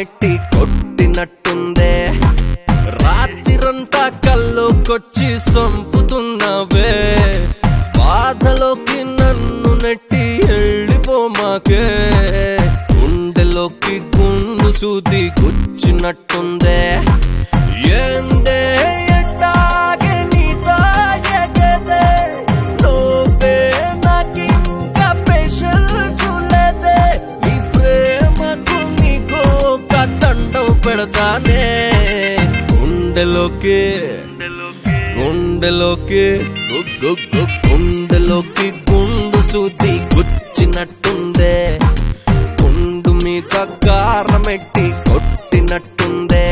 కారమెట్టి కొట్టినట్టుందే రాత్రిరంతా కల్లోకొచ్చి సంపుతున్నవే బాధలోకి నన్ను నెట్టి వెళ్ళిపోమాకే గుండెలోకి గుండు సూది గుచ్చినట్టుందే ఏందే ఎట్టాగే నీతో ఎగదే నువ్వే నాకింకా పేషెన్స్ లేదే నీ ప్రేమకు నీకు ఒక దండం పెడతానే గుండెలోకి గుండెలోకి గు- గు- గు- గుండెలోకి గుండు సూది గుచ్చినట్టుందే గుండు మీద కారమెట్టి కొట్టినట్టుందే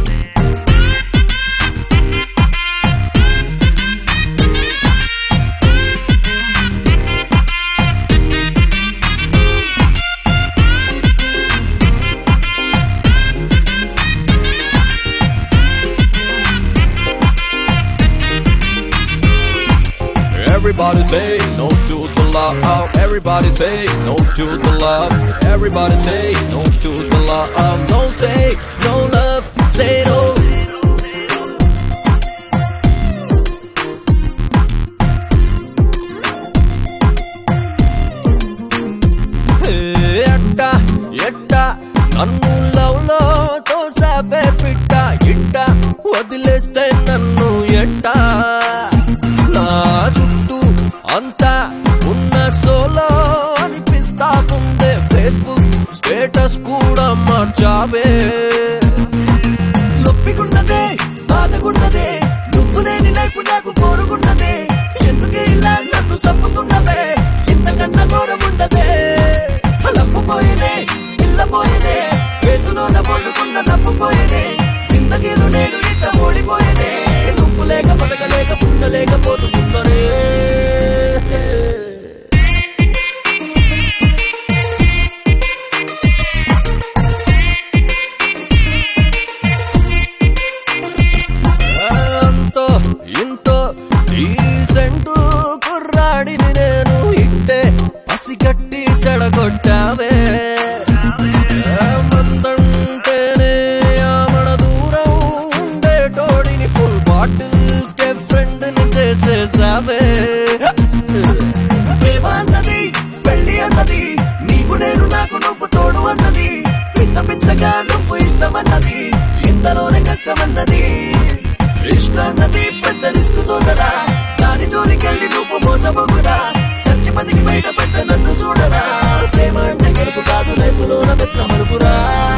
Everybody say no to the love. Everybody say no to the love. Everybody say no to the love. No say, no love, say no. ఎట్ట ఎట్ట నన్ను లవ్ లో తోసావే పిట్ట ఇట్ట వదిలేస్తే నన్ను ఎట్ట నా చుట్టూ అంతా ఉన్న సోలో అనిపిస్తా ఉందే ఫేస్బుక్ స్టేటస్ కూడా మార్చావే నొప్పిగున్నదే బాధగున్నదే నువ్వు లేని లైఫ్ నాకు కోరుకున్నదే ఎందుకే ఇలా నన్ను చంపుతున్నవే ఇంతకన్నా ఘోరముండదే లప్పపోయేనే ఇల్లపోయేనే ఫేసులోన పొందుకున్న నప్పపోయేనే సిందగీలు నేను ఇట్ట ఓడిపోయేనే నువ్వు లేక బతకలేక ఉండలేకపోతున్నరే అంతో ఇంతో డీసెంట్ కుర్రాడిని నేను ఇంటే పసిగట్టి సెడగొట్టావే మందంటేనే ఆమడ దూరం ఉండేటోడిని ఫుల్ బాటిల్ కే ఫ్రెండ్ ని చేసేసావే ప్రేమ అన్నది పెళ్లి అన్నది నీకు నేను నాకు నువ్వు తోడు అన్నది పిచ్చ పిచ్చగా నువ్వు ఇష్టమన్నది ఇంతలోనే కష్టమన్నది ఇష్ట అన్నది పెద్ద రిస్క్ సోదరా దాని జోలికెళ్ళి నువ్వు మోసపోకురా చచ్చి బతికి బయట పెట్ట నన్ను చూడరా ప్రేమ అంటే గెలుపు కాదు లైఫ్ లోన పెట్ట మలుపురా